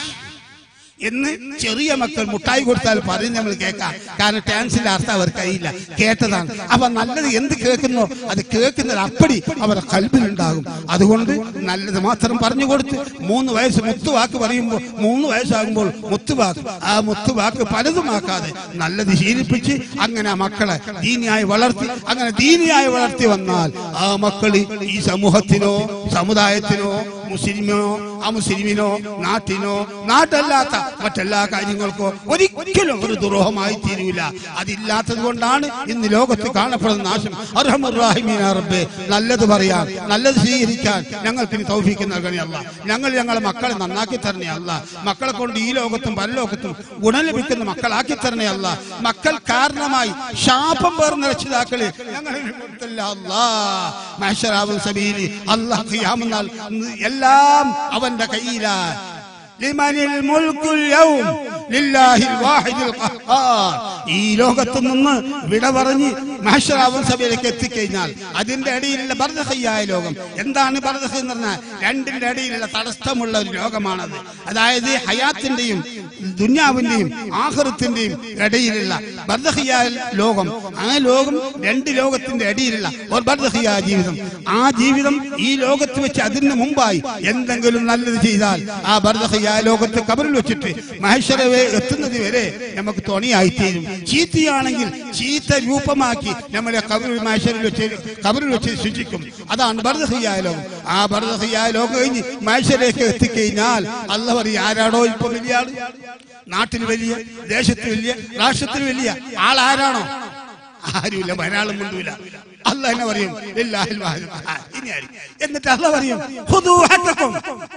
എന്ന് ചെറിയ മക്കൾ മുട്ടായി കൊടുത്താൽ പറയും നമ്മൾ കേൾക്കാം കാരണം ടാൻസിന്റെ അർത്ഥം അവർ കഴിയില്ല കേട്ടതാണ് അപ്പൊ നല്ലത് എന്ത് കേൾക്കുന്നോ അത് കേൾക്കുന്നത് അപ്പടി അവരുടെ കൽബിലുണ്ടാകും അതുകൊണ്ട് നല്ലത് മാത്രം പറഞ്ഞു കൊടുത്ത് മൂന്ന് വയസ്സ് മുത്തുവാക്ക് പറയുമ്പോൾ മൂന്ന് വയസ്സാകുമ്പോൾ മുത്തുവാക്ക് ആ മുത്തുവാക്ക് പലതുമാക്കാതെ നല്ലത് ശീലിപ്പിച്ച് അങ്ങനെ ആ മക്കളെ ദീനിയായി വളർത്തി അങ്ങനെ ദീനിയായി വളർത്തി വന്നാൽ ആ മക്കള് ഈ സമൂഹത്തിനോ സമുദായത്തിനോ മുസ്ലിമിനോ അമുസ്ലിമിനോ നാട്ടിനോ നാട്ടല്ലാത്ത മറ്റെല്ലാ കാര്യങ്ങൾക്കോ ഒരിക്കലും ഒരു ദുരോഹമായി തീരൂല അതില്ലാത്തത് കൊണ്ടാണ് ഇന്ന് ലോകത്ത് കാണപ്പെടുന്ന നാശം അർഹമുറാഹിമീന റബ്ബേ നല്ലത് പറയാൻ നല്ലത് സ്വീകരിക്കാൻ ഞങ്ങൾക്ക് ഇനി തൗഫീക്ക് നൽകണേ അല്ല ഞങ്ങൾ ഞങ്ങളെ മക്കളെ നന്നാക്കി തരണേ അല്ല മക്കളെ കൊണ്ട് ഈ ലോകത്തും പരലോകത്തും ഗുണം ലഭിക്കുന്ന മക്കളാക്കി തരണേ അല്ല മക്കൾ കാരണമായി ശാപം പേർന്ന രക്ഷിതാക്കളെ ഞങ്ങളെ കൊടുത്തല്ല അല്ലാ മഹ്ശറാവുൽ സബീലി അല്ലാഹ് ഖിയാമനാൾ എല്ലാം അവന്റെ കയ്യിലാണ് ലിമനിൽ മുൽക്കുൽ യൗം ലില്ലാഹിൽ വാഹിദിൽ ഖഹാർ ഈ ലോകത്ത് നിന്ന് വിട പറഞ്ഞ് മഹ്ശറാവുൽ സഭയിലേക്ക് എത്തിക്കഴിഞ്ഞാൽ അതിന്റെ ഇടയിലുള്ള ബർദഹയ്യായ ലോകം എന്താണ് ബർദഹ് എന്ന് പറഞ്ഞാൽ രണ്ടിന്റെ ഇടയിലുള്ള തടസ്സമുള്ള ഒരു ലോകമാണത് അതായത് ഹയാത്തിന്റെയും ദുന്യാവിന്റെയും ആഹൃത്തിന്റെയും ഇടയിലുള്ള ബർദഹിയായ ലോകം ആ ലോകം രണ്ട് ലോകത്തിന്റെ ഇടയിലുള്ള ഒരു ബർദഹിയായ ജീവിതം ആ ജീവിതം ഈ ലോകത്ത് വെച്ച് അതിന് മുമ്പായി എന്തെങ്കിലും നല്ലത് ചെയ്താൽ ആ ബർദഹിയായ ലോകത്ത് കബറിൽ വെച്ചിട്ട് മഹേശ്വരവെ എത്തുന്നത് വരെ നമുക്ക് തുണയായി തീരും ചീത്തയാണെങ്കിൽ ചീത്ത രൂപമാക്കി നമ്മളെ കബറിൽ മഹേശ്വരിൽ വെച്ച് കബറിൽ വെച്ച് ശുചിക്കും അതാണ് ബർദഹിയായ ലോകം ആ ബർദഹിയായ ലോകം കഴിഞ്ഞ് മഹേശ്വരേക്ക് എത്തിക്കഴിഞ്ഞാൽ അല്ല പറയും ആരാടോ ഇപ്പൊ വലിയ ആള് നാട്ടിൽ വലിയ ദേശത്ത് വലിയ രാഷ്ട്രത്തിൽ വലിയ ആൾ ആരാണോ ആരുമില്ല മലയാളം മുണ്ടൂല അല്ല എന്നെ പറയും ലില്ലാഹിൽ വാഹിദുൽ ഖഹാർ. ഇനി ആര്? എന്നിട്ട് അല്ല പറയും ഖുദൂ ഹഖക്കും.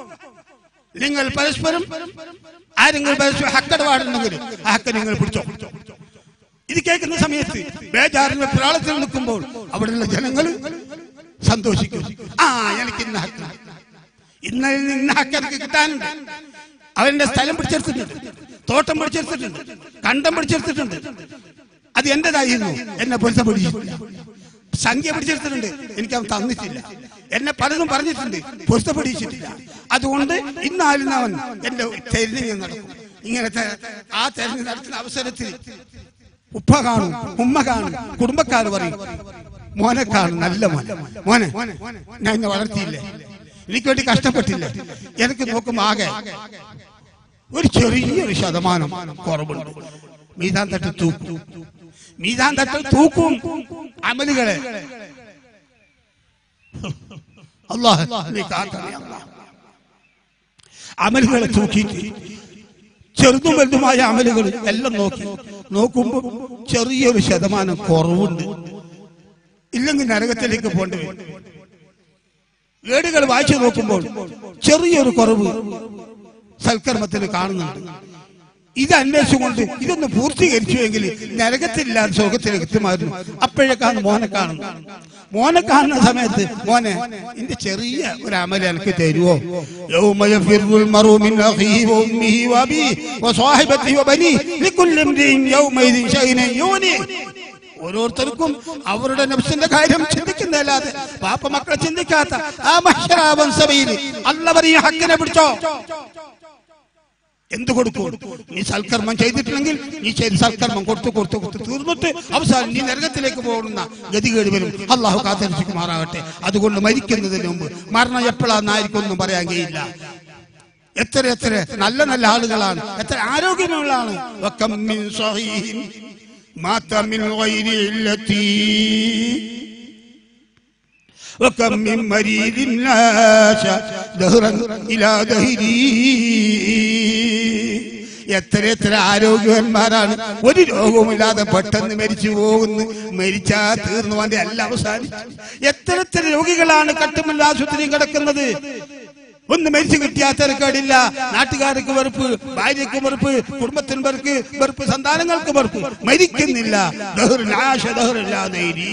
നിങ്ങൾ പരസ്പരം ആരെങ്കിലും പരസ്പരം ഹക്കടപാടുണ്ടെങ്കിലും ആ ഹക്ക നിങ്ങൾ പിടിച്ചോ ഇത് കേൾക്കുന്ന സമയത്ത് ബേജാറിന് പ്രാളത്തിൽ നിൽക്കുമ്പോൾ അവിടെയുള്ള ജനങ്ങൾ സന്തോഷിക്കും ആ എനിക്ക് ഇന്ന ഹക്ക് ഇന്നലെ ഇന്ന ഹക്ക് എനിക്ക് കിട്ടാനുണ്ട് അവന്റെ സ്ഥലം പിടിച്ചെടുത്തിട്ടുണ്ട് തോട്ടം പിടിച്ചെടുത്തിട്ടുണ്ട് കണ്ടം പിടിച്ചെടുത്തിട്ടുണ്ട് അത് എന്റേതായിരുന്നു എന്നെ പൊരുത്ത പിടിച്ചിട്ടില്ല സംഖ്യ പിടിച്ചെടുത്തിട്ടുണ്ട് എനിക്ക് അവൻ തന്നിട്ടില്ല എന്നെ പലതും പറഞ്ഞിട്ടുണ്ട് പൊരുത്ത പിടിച്ചിട്ടില്ല അതുകൊണ്ട് ഇന്നാലും അവൻ എന്റെ തെരഞ്ഞു നടക്കും ഇങ്ങനത്തെ ആ തെരഞ്ഞു നടത്തുന്ന അവസരത്തിൽ ഉപ്പ കാണും ഉമ്മ കാണും കുടുംബക്കാർ പറയും മോനെ കാണും നല്ല മോനെ മോനെ ഞാൻ എന്നെ വളർത്തിയില്ലേ എനിക്ക് വേണ്ടി കഷ്ടപ്പെട്ടില്ല എനിക്ക് നോക്കുമ്പോ ആകെ ഒരു ചെറിയൊരു ശതമാനം കുറവുണ്ട് മീതാൻ തട്ട് തൂക്കും മീതാൻ തട്ട് തൂക്കും അമലുകളെ അള്ളാഹ് നീ കാക്കണേ അല്ലാഹ്. അമലുകളെ തൂക്കിയിട്ട് ചെറുതും വലുതുമായ അമലുകൾ എല്ലാം നോക്കി നോക്കുമ്പോൾ ചെറിയൊരു ശതമാനം കുറവുണ്ട് ഇല്ലെങ്കിൽ നരകത്തിലേക്ക് പോണ്ടി വരും ഏടുകൾ വായിച്ചു നോക്കുമ്പോൾ ചെറിയൊരു കുറവ് സൽക്കർമ്മത്തിൽ കാണുന്നുണ്ട് ഇത് അന്വേഷിച്ചുകൊണ്ട് ഇതൊന്ന് പൂർത്തീകരിച്ചുവെങ്കിൽ നരകത്തില്ലാതെ സ്വർഗത്തിലേക്ക് എത്തുമായിരുന്നു അപ്പോഴേക്കാണ് മോനെ കാണുന്നത് മോനെ കാണുന്ന സമയത്ത് മോനെ എന്റെ ചെറിയ ഒരു അമല എനിക്ക് തരുവോ يوم يفر المرء من أخيه وأمه وأبيه وصاحبته وبنيه لكل امرئ يومئذ شيء يغنيه ഓരോരുത്തർക്കും അവരുടെ നഫ്സിന്റെ കാര്യം ചിന്തിക്കുന്നതല്ലാതെ പാപ്പ മക്കളെ ചിന്തിക്കാത്ത ആ മഹ്ഷറാവൻ സഭയിൽ അല്ലവർ ഈ ഹക്കിനെ പിടിച്ചോ എന്ത് കൊടുക്കും നീ സൽക്കർമ്മം ചെയ്തിട്ടില്ലെങ്കിൽ നീ ചെയ്ത് സൽക്കർമ്മം കൊടുത്തു കൊടുത്തു കൊടുത്തു തീർന്നിട്ട് അവസാനം നീ നരകത്തിലേക്ക് പോകുന്ന ഗതികേട് വരും അള്ളാഹു കാത്തരിച്ചുമാറാകട്ടെ അതുകൊണ്ട് മരിക്കുന്നതിന് മുമ്പ് മരണം എപ്പോഴാന്നായിരിക്കും ഒന്നും പറയാൻ കഴിയില്ല എത്ര എത്ര നല്ല നല്ല ആളുകളാണ് എത്ര ആരോഗ്യമുള്ളതാണ് വക്കം മിൻ സ്വഹീഹിൻ മാത മിൻ ഗൈരി ഇല്ലത്തി وكم من مريض ناش دهرا إلى دهري എത്ര എത്ര ആരോഗ്യവാന്മാരാണ് ഒരു രോഗവുമില്ലാതെ പെട്ടെന്ന് മരിച്ചു പോകുന്നു മരിച്ചാ തീർന്നു അവന്റെ എല്ലാം അവസാനിച്ചു എത്ര എത്ര രോഗികളാണ് കട്ടുമല്ല ആശുപത്രിയിൽ കിടക്കുന്നത് ഒന്ന് മരിച്ചു കിട്ടിയാൽ തിരക്കേടില്ല നാട്ടുകാർക്ക് വെറുപ്പ് ഭാര്യയ്ക്ക് വെറുപ്പ് കുടുംബത്തിന് വെറുപ്പ് വെറുപ്പ് സന്താനങ്ങൾക്ക് വെറുപ്പ് മരിക്കുന്നില്ല ദഹ്റുനാശ ദഹ്റില്ലാതെ ഇരി.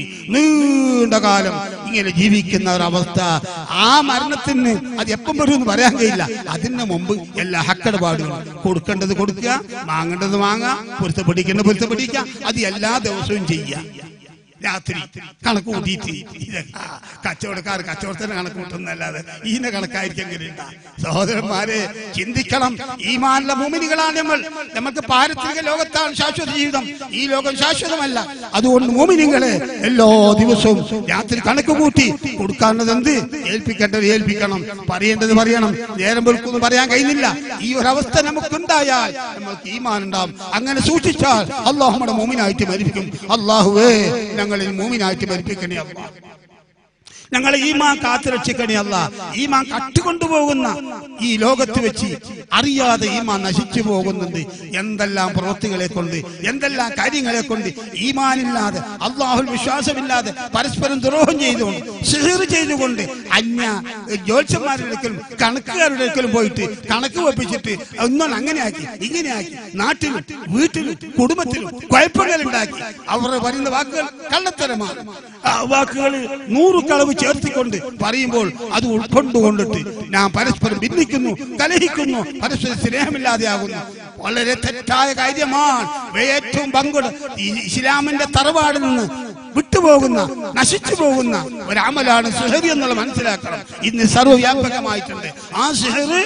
നീണ്ട കാലം ഇങ്ങനെ ജീവിക്കുന്ന ഒരവസ്ഥ ആ മരണത്തിന് അത് എപ്പം വരും എന്ന് പറയാൻ കഴിയില്ല അതിന് മുമ്പ് എല്ലാ ഹക്കടപാടുകളും കൊടുക്കേണ്ടത് കൊടുക്കുക വാങ്ങേണ്ടത് വാങ്ങാം പൊരുത്തപ്പെടിക്കേണ്ടത് പൊരുത്തപ്പെടിക്കുക അത് എല്ലാ ദിവസവും ചെയ്യുക രാത്രി കണക്ക് കൂട്ടിയിട്ട് ഇത് ആ, കച്ചവടക്കാർ കച്ചവടത്തിന് കണക്ക് കൂട്ടുന്നല്ലാതെ ഈന കണക്കായിരിക്കും എങ്ങനെയുണ്ട സഹോദരന്മാരെ ചിന്തിക്കണം ഈ മാനുള്ള മൂമിനികളാണ് നമ്മൾ നമുക്ക് പാരത്രിക ലോകത്താണ് ശാശ്വത ജീവിതം ഈ ലോകം ശാശ്വതമല്ല അതുകൊണ്ട് മൂമിനികളെ എല്ലാ ദിവസവും രാത്രി കണക്ക് കൂട്ടി കൊടുക്കാനുള്ളത് എന്ത് ഏൽപ്പിക്കേണ്ടത് ഏൽപ്പിക്കണം പറയേണ്ടത് പറയണം നേരം വെളുക്കുന്നു പറയാൻ കഴിയുന്നില്ല ഈ ഒരു അവസ്ഥ നമുക്കുണ്ടായാൽ നമുക്ക് ഈമാൻ ഉണ്ടാവും അങ്ങനെ സൂക്ഷിച്ചാൽ അള്ളാഹു നമ്മുടെ മൂമിനായിട്ട് മരിപ്പിക്കും അള്ളാഹുവേ ഞങ്ങളിൽ മൂമിനായിട്ട് മരിപ്പിക്കണേ അള്ളാഹ് ഞങ്ങളെ ഈമാൻ കാത്തുരക്ഷിക്കണേ അല്ല ഈമാൻ കട്ടുകൊണ്ടുപോകുന്ന ഈ ലോകത്ത് വെച്ച് അറിയാതെ ഈമാൻ നശിച്ചു പോകുന്നുണ്ട് എന്തെല്ലാം പ്രവൃത്തികളെ കൊണ്ട് എന്തെല്ലാം കാര്യങ്ങളെ കൊണ്ട് ഈമാനില്ലാതെ അള്ളാഹുൽ വിശ്വാസമില്ലാതെ പരസ്പരം ദ്രോഹം ചെയ്തുകൊണ്ട് സിഹർ ചെയ്തുകൊണ്ട് അന്യ ജ്യോത്സ്യന്മാരുടെ അടുക്കലും കണക്കുകാരുടെ അടുക്കലും പോയിട്ട് കണക്ക് വെപ്പിച്ചിട്ട് ഒന്നും അങ്ങനെയാക്കി ഇങ്ങനെയാക്കി നാട്ടിലും വീട്ടിലും കുടുംബത്തിലും കുഴപ്പങ്ങൾ ഉണ്ടാക്കി അവർ പറയുന്ന വാക്കുകൾ കള്ളത്തരമാണ് ആ വാക്കുകൾ നൂറ് കളവ് ചേർത്തിക്കൊണ്ട് പറയുമ്പോൾ അത് ഉൾക്കൊണ്ടുകൊണ്ടിട്ട് ഞാൻ പരസ്പരം ഭിന്നിക്കുന്നു കലഹിക്കുന്നു പരസ്പരം സ്നേഹമില്ലാതെയാകുന്നു വളരെ തെറ്റായ കാര്യമാണ് ഏറ്റവും പങ്കുട് ഈ ഇസ്ലാമിന്റെ തറവാടിൽ നിന്ന് വിട്ടുപോകുന്ന നശിച്ചു പോകുന്ന ഒരമലാണ് സുഹരി എന്നുള്ള മനസ്സിലാക്കണം ഇന്ന് സർവ്വവ്യാപകമായിട്ടുണ്ട് ആ സുഹറ്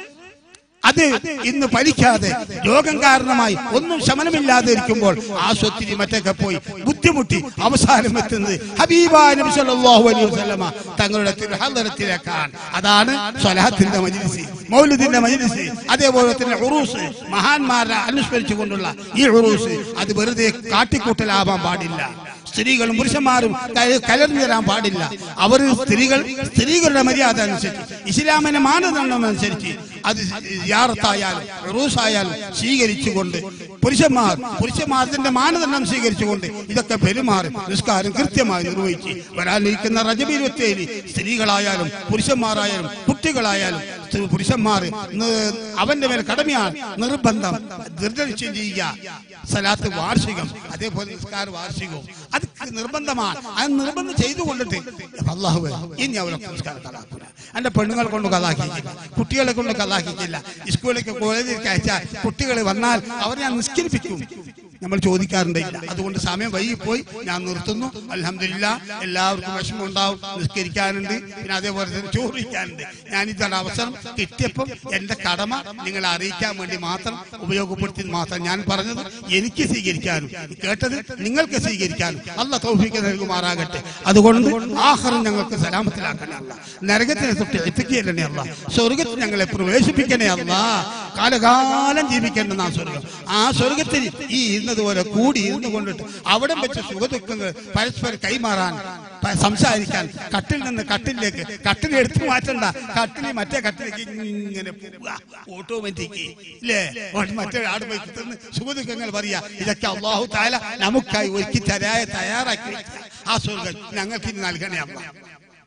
അത് ഇന്ന് ഫലിക്കാതെ രോഗം കാരണമായി ഒന്നും ശമനമില്ലാതെ ഇരിക്കുമ്പോൾ ആശുപത്രി മറ്റൊക്കെ പോയി ബുദ്ധിമുട്ടി അവസാനം എത്തുന്നത് ഹബീബാ നബി സല്ലല്ലാഹു അലൈഹി വസല്ലമ തങ്ങളുടെ തിരുഹദറത്തിലേക്കാണ് അതാണ് സ്വലാത്തിന്റെ മജ്ലിസ് മൗലിദിന്റെ മജ്ലിസ് അതേപോലെ തന്നെ ഉറൂസ് മഹാന്മാരെ അനുസ്മരിച്ചുകൊണ്ടുള്ള ഈ ഉറൂസ് അത് വെറുതെ കാട്ടിക്കൂട്ടലാവാൻ പാടില്ല സ്ത്രീകളും പുരുഷന്മാരും ക- കലർന്നു തരാൻ പാടില്ല അവർ സ്ത്രീകൾ സ്ത്രീകളുടെ മര്യാദ അനുസരിച്ച് ഇസ്ലാമിന്റെ മാനദണ്ഡം അനുസരിച്ച് അത് യാറത്തായാലും റൂസായാലും സ്വീകരിച്ചുകൊണ്ട് പുരുഷന്മാർ പുരുഷന്മാരുടെ മാനദണ്ഡം സ്വീകരിച്ചുകൊണ്ട് ഇതൊക്കെ പെരുമാറി നിസ്കാരം കൃത്യമായി നിർവഹിച്ച് വരാനിരിക്കുന്ന റജബ് ഇരുപത്തിയേഴ് സ്ത്രീകളായാലും പുരുഷന്മാരായാലും കുട്ടികളായാലും സ്ത്രീ- പുരുഷന്മാർ നി- അവന്റെ മേൽ കടമയാണ് നിർബന്ധം ദൃഢനിശ്ചയം ചെയ്യുക സലാത്ത് വാർഷികം അതേപോലെ നിസ്കാരം വാർഷികവും അത് നിർബന്ധമാണ് അത് നിർബന്ധം ചെയ്തുകൊണ്ടിട്ട് അള്ളാഹു ഇനി അവരൊക്കെ നിസ്കാരം കഥാക്കൂല എന്റെ പെണ്ണുങ്ങളെ കൊണ്ട് കഥാക്കിക്കില്ല കുട്ടികളെ കൊണ്ട് കഥാക്കിക്കില്ല സ്കൂളിലേക്ക് കോളേജിലേക്ക് അയച്ചാൽ കുട്ടികൾ വന്നാൽ അവരെ ഞാൻ നിസ്കരിപ്പിക്കും നമ്മൾ ചോദിക്കാറുണ്ട് ഇല്ല അതുകൊണ്ട് സമയം വൈകിപ്പോയി ഞാൻ നിർത്തുന്നു അലഹമില്ല എല്ലാവർക്കും വിഷമം ഉണ്ടാവും നിസ്കരിക്കാനുണ്ട് പിന്നെ അതേപോലെ തന്നെ ചോദിക്കാനുണ്ട് ഞാൻ ഇതാണ് അവസരം കിട്ടിയപ്പോൾ എന്റെ കടമ നിങ്ങളെ അറിയിക്കാൻ വേണ്ടി മാത്രം ഉപയോഗപ്പെടുത്തി മാത്രം ഞാൻ പറഞ്ഞത് എനിക്ക് സ്വീകരിക്കാനും കേട്ടത് നിങ്ങൾക്ക് സ്വീകരിക്കാനും അല്ല തൗഫീക്ക് നൽകുമാറാകട്ടെ അതുകൊണ്ട് ആഹ്റം ഞങ്ങൾക്ക് സലാമത്തിലാക്കണേ അല്ല നരകത്തിനെ തൊട്ട് എത്തിക്കണേ അല്ല സ്വർഗത്തിൽ ഞങ്ങളെ പ്രവേശിപ്പിക്കണേ അല്ല കാലകാലം ജീവിക്കേണ്ടുന്ന ആ സ്വർഗം ആ സ്വർഗത്തിൽ ഈ ഇരുന്നതുപോലെ കൂടി ഇരുന്നു കൊണ്ടിട്ട് അവിടെ വെച്ച് സുഖദുഃഖങ്ങൾ പരസ്പരം കൈമാറാൻ പ- സംസാരിക്കാൻ കട്ടിൽ നിന്ന് കട്ടിലേക്ക് കട്ടിൽ എടുത്തു മാറ്റണ്ട കട്ടിൽ മറ്റേ കട്ടിലേക്ക് ഇങ്ങനെ പോവുക ഓട്ടോമാറ്റിക് ഇല്ലേ ഓ- മറ്റേ ആട് പോയി തിന്ന് സുഖദുഃഖങ്ങൾ പറയാ ഇതൊക്കെ അള്ളാഹു താല നമുക്കായി ഒരുക്കി തരായ തയ്യാറാക്കി വെച്ച ആ സ്വർഗം ഞങ്ങൾക്ക് ഇനി നൽകണേ അമ്മ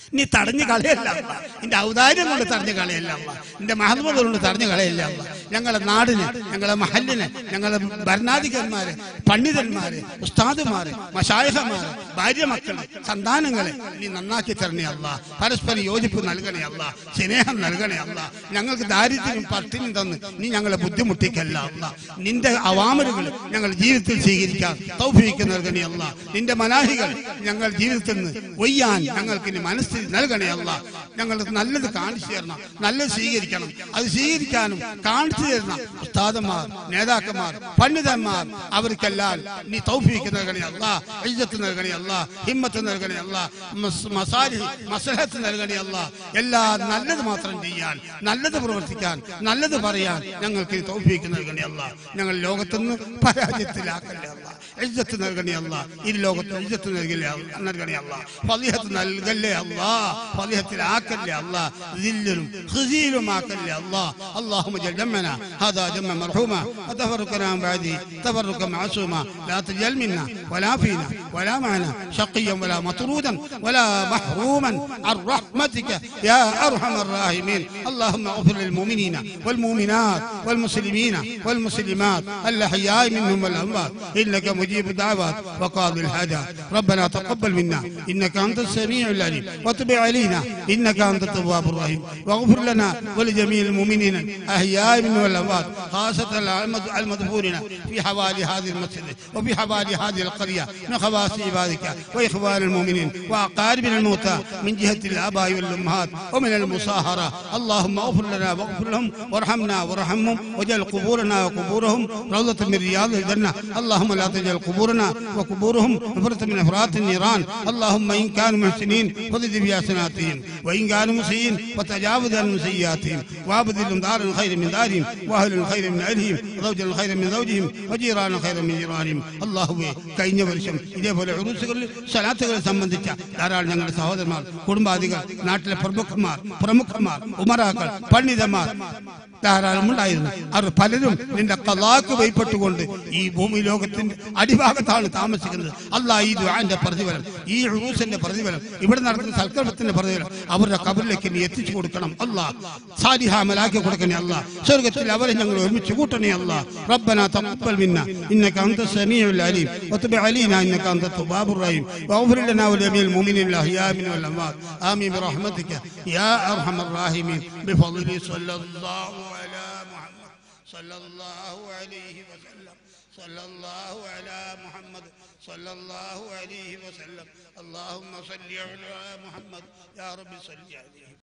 നീ തടഞ്ഞു കളയല്ല അല്ലാ. നിന്റെ ഔദാര്യം കൊണ്ട് തടഞ്ഞു കളയല്ല അല്ലാ. നിന്റെ മഹത്വത കൊണ്ട് തടഞ്ഞു കളയല്ല അല്ലാ. ഞങ്ങളെ നാടിന് ഞങ്ങളെ മഹലിന് ഞങ്ങളെ ഭരണാധികാരിമാര് പണ്ഡിതന്മാര് ഉസ്താദുമാര് മഷായഹമാര് ഭാര്യ മക്കള് സന്താനങ്ങളെ നീ നന്നാക്കി തരണേ അല്ല പരസ്പരം യോജിപ്പ് നൽകണേ അല്ല സ്നേഹം നൽകണേ അല്ല ഞങ്ങൾക്ക് ദാരിദ്ര്യം പട്ടിണി തന്ന് നീ ഞങ്ങളെ ബുദ്ധിമുട്ടിക്കല്ല അല്ല നിന്റെ അവാമലുകൾ ഞങ്ങൾ ജീവിതത്തിൽ സ്വീകരിക്കാൻ തൗഫീക്ക് നൽകണേ അല്ല നിന്റെ മനാഹികൾ ഞങ്ങൾ ജീവിതത്തിൽ നിന്ന് ഒയ്യാൻ ഞങ്ങൾക്ക് ഇനി മനസ്സിൽ നൽകണേ അല്ല ഞങ്ങൾക്ക് നല്ലത് കാണിച്ചു തരണം നല്ലത് സ്വീകരിക്കണം അത് സ്വീകരിക്കാനും കാണിച്ചു തരുന്ന ഉസ്താദന്മാർ നേതാക്കന്മാർ പണ്ഡിതന്മാർ അവർക്കെല്ലാം നീ തൗഫീക്ക് നൽകണേ അല്ല ഇജ്ജത്ത് നൽകണേ അല്ല ഹിമ്മത്ത് നൽകണേ അല്ല മസ്- മസാലി മസലഹത്ത് നൽകണേ അല്ല എല്ലാ നല്ലത് മാത്രം ചെയ്യാൻ നല്ലത് പ്രവർത്തിക്കാൻ നല്ലത് പറയാൻ ഞങ്ങൾക്ക് നീ തൗഫീക്ക് നൽകണേ അല്ല ഞങ്ങൾ ലോകത്തുനിന്ന് പരാജയത്തിലാക്കല്ലേ അല്ല ഇജ്ജത്ത് നൽകണേ അല്ല ഈ ലോകത്ത് ഇജ്ജത്ത് നൽകലേ അല്ല- നൽകണേ അല്ല ഫലിഹത്ത് നൽകല്ലേ അല്ല ഫലിഹത്തിലാക്കല്ലേ അല്ല ذلലും خزيلുമാക്കല്ലേ അല്ല اللهم اجعل جمعنا هذا جمع مرحوما وتفرقنا من بعده تفرقا معصوما لا تجعل منا ولا فينا ولا معنا شقيا ولا مطرودا ولا محروما عن رحمتك يا ارحم الراحمين اللهم اغفر للمؤمنين والمؤمنات والمسلمين والمسلمات الاحياء منهم والاموات انك مجيب الدعوات وقاضي الحاجات ربنا تقبل منا انك انت السميع العليم وتب علينا انك انت التواب الرحيم واغفر لنا ولجميع المؤمنين احياء منهم والاموات خاصه المد- المدفونين في حوالي هذه المسجد وفي حوالي هذه القريه من خواص عبادك واخوان المؤمنين واقاربنا الموتى من جهه الاباء والامهات ومن المصاهره اللهم اغفر لنا واغفر لهم وارحمنا وارحمهم واجعل قبورنا وقبورهم روضه من رياض الجنه اللهم لا تجعل قبورنا وقبورهم حفرة من افرات النيران اللهم ان كانوا محسنين فضد بحسناتهم وان كانوا مسيئين وتجاوز عن سيئاتهم وابدلهم دارا خير من دارهم واهلا خير من اهلهم وزوجا خير من زوجهم وجيرانا خير من جيرانهم അള്ളാഹുവെ കഴിഞ്ഞ വർഷം ഇതേപോലെ ഉറൂസുകളിൽ സലാത്തുകളെ സംബന്ധിച്ച ധാരാളം ഞങ്ങളുടെ സഹോദരന്മാർ കുടുംബാധികൾ നാട്ടിലെ പ്രമുഖന്മാർ പ്രമുഖന്മാർ ഉമറാക്കൾ പണ്ഡിതന്മാർ ധാരാളം ഉണ്ടായിരുന്നു അവർ പലരും നിന്റെ കലാക്ക് വൈപ്പെട്ടുകൊണ്ട് ഈ ഭൂമി ലോകത്തിന്റെ അടിഭാഗത്താണ് താമസിക്കുന്നത് അള്ളാഹ് ഈ ദുആന്റെ പ്രതിഫലം ഈ ഉറൂസിന്റെ പ്രതിഫലം ഇവിടെ നടത്തുന്ന സൽക്കർമ്മത്തിന്റെ പ്രതിഫലം അവരുടെ കബറിലേക്ക് നീ എത്തിച്ചു കൊടുക്കണം അള്ളാഹ് സാലിഹാമലാക്കി കൊടുക്കണേ അള്ളാഹ് സ്വർഗത്തിൽ അവരെ ഞങ്ങൾ ഒരുമിച്ച് കൂട്ടണേ അള്ളാഹ് ربنا تقبل منا انك انت السميع العليم وتب علينا انك انت التواب الرحيم واغفر لنا ولجميع المؤمنين الاحياء منهم والاموات امين برحمتك يا ارحم الراحمين بفضل صلى الله على محمد صلى الله عليه وسلم صلى الله على محمد صلى الله عليه وسلم اللهم صل على محمد يا رب صل عليه